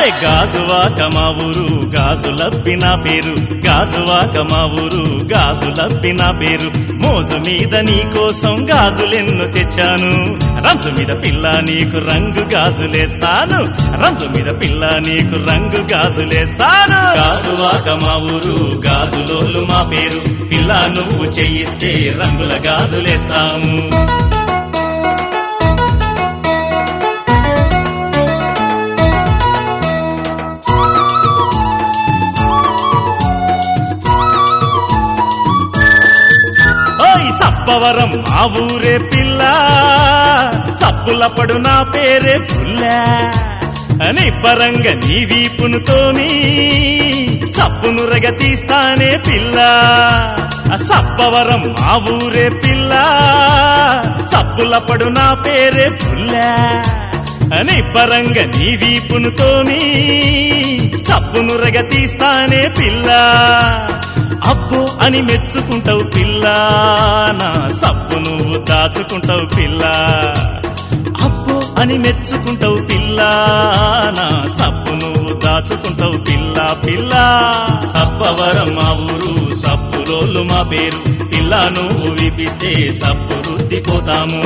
అరే గాజువాక మా ఊరు గాజులబ్బి నా పేరు గాజువాక మా ఊరు గాజులబ్బి నా పేరు మోజు మీద నీ కోసం గాజులెన్ను తెచ్చాను రంజు మీద పిల్ల నీకు రంగు గాజులేస్తాను రంజు మీద పిల్ల నీకు రంగు గాజులేస్తాను గాజువాక మా ఊరు గాజులోలు మా పేరు పిల్ల నువ్వు చేయిస్తే రంగుల గాజులేస్తాము ఓయ్ సప్పవరం మా ఊరే పిల్ల సప్పులపడు నా పేరే పుల్ల అని పరంగ నీ వీపును తోమి సప్పును రగ తీస్తానే పిల్ల ఆ సప్పవరం మా ఊరే పిల్ల సప్పులపడు నా పేరే పుల్ల అని పరంగ నీ వీపును తోమి సప్పును రగ తీస్తానే పిల్ల అబ్బో అని మెచ్చుకుంటావు పిల్ల నా సబ్బు నువ్వు దాచుకుంటావు పిల్ల అబ్బో అని మెచ్చుకుంటావు పిల్ల నా సబ్బు నువ్వు దాచుకుంటావు పిల్ల పిల్ల సబ్బవరం మా ఊరు సబ్బులోళ్ళు మా పేరు పిల్ల నువ్వు విపిస్తే సబ్బు రుద్దిపోతాము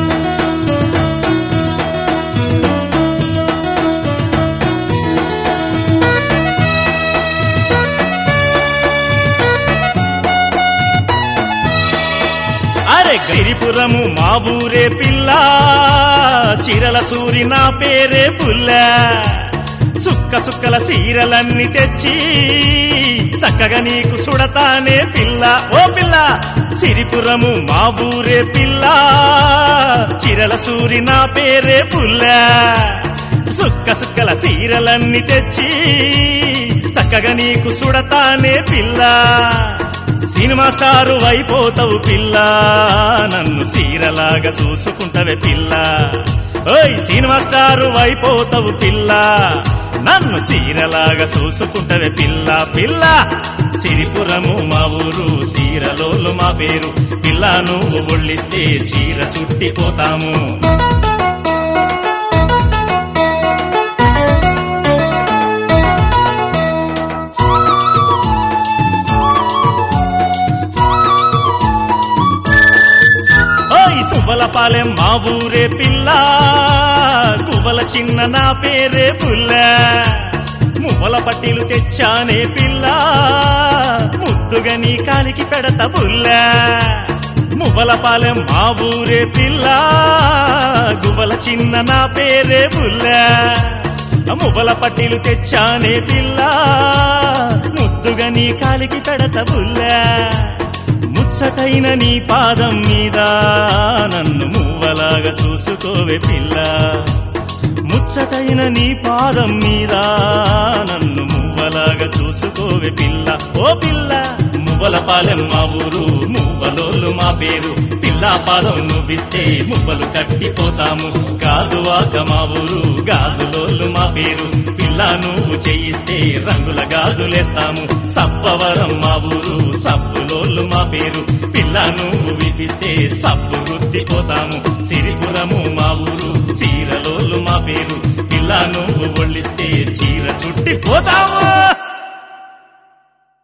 అరే గిరిపురము మా ఊరే పిల్ల చీరల సూరి నా పేరే పుల్ల సుక్క సుక్కల సీరలన్నీ తెచ్చి చక్కగా నీకు సుడతానే పిల్ల ఓ పిల్ల సిరిపురము మా ఊరే పిల్ల చీరల సూరి నా పేరే పుల్ల సుక్క సుక్కల సీరలన్నీ తెచ్చి చక్కగా నీకు సుడతానే పిల్ల సినిమా స్టారు అయిపోతావు పిల్ల నన్ను సీరలాగా చూసుకుంటవే పిల్ల ఓయ్ సినిమా స్టారు అయిపోతావు పిల్ల నన్ను సీరలాగా చూసుకుంటవే పిల్ల పిల్ల సిరిపురము మా ఊరు సీరలోలు మా పేరు పిల్ల నువ్వు ఒళ్ళిస్తే చీర చుట్టిపోతాము ఓయ్ సువ్వలపాలెం మా ఊరే పిల్ల గువ్వల చిన్న నా పేరే పుల్ల మువ్వల పట్టీలు తెచ్చానే పిల్ల ముద్దుగా నీ కాలికి పెడత పుల్ల మువ్వలపాలెం మా ఊరే పిల్ల గువ్వల చిన్న నా పేరే పుల్ల మువ్వల పట్టీలు తెచ్చానే పిల్ల ముద్దుగా నీ కాలికి పెడత పుల్ల ముచ్చటైన నీ పాదం మీద నన్ను మువ్వలాగా చూసుకోవే పిల్ల ముచ్చటైన నీ పాదం మీద నన్ను మువ్వలాగా చూసుకోవే పిల్ల ఓ పిల్ల మువ్వల పాలెం మా ఊరు మువ్వలోళ్ళు మా పేరు పిల్ల పాదం నువ్విస్తే మువ్వలు కట్టిపోతాము గాజువాక మా ఊరు గాజులోళ్ళు మా పేరు పిల్ల నువ్వు చేయిస్తే రంగుల గాజులేస్తాము సప్పవరం మా ఊరు సప్పులోళ్ళు మా పేరు పిల్ల నువ్వు విపిస్తే సప్పు వృద్ధిపోతాము సిరిపురము మా ఊరు చీరలోళ్ళు మా పేరు పిల్ల నువ్వు ఒళ్ళిస్తే చీర చుట్టిపోతాము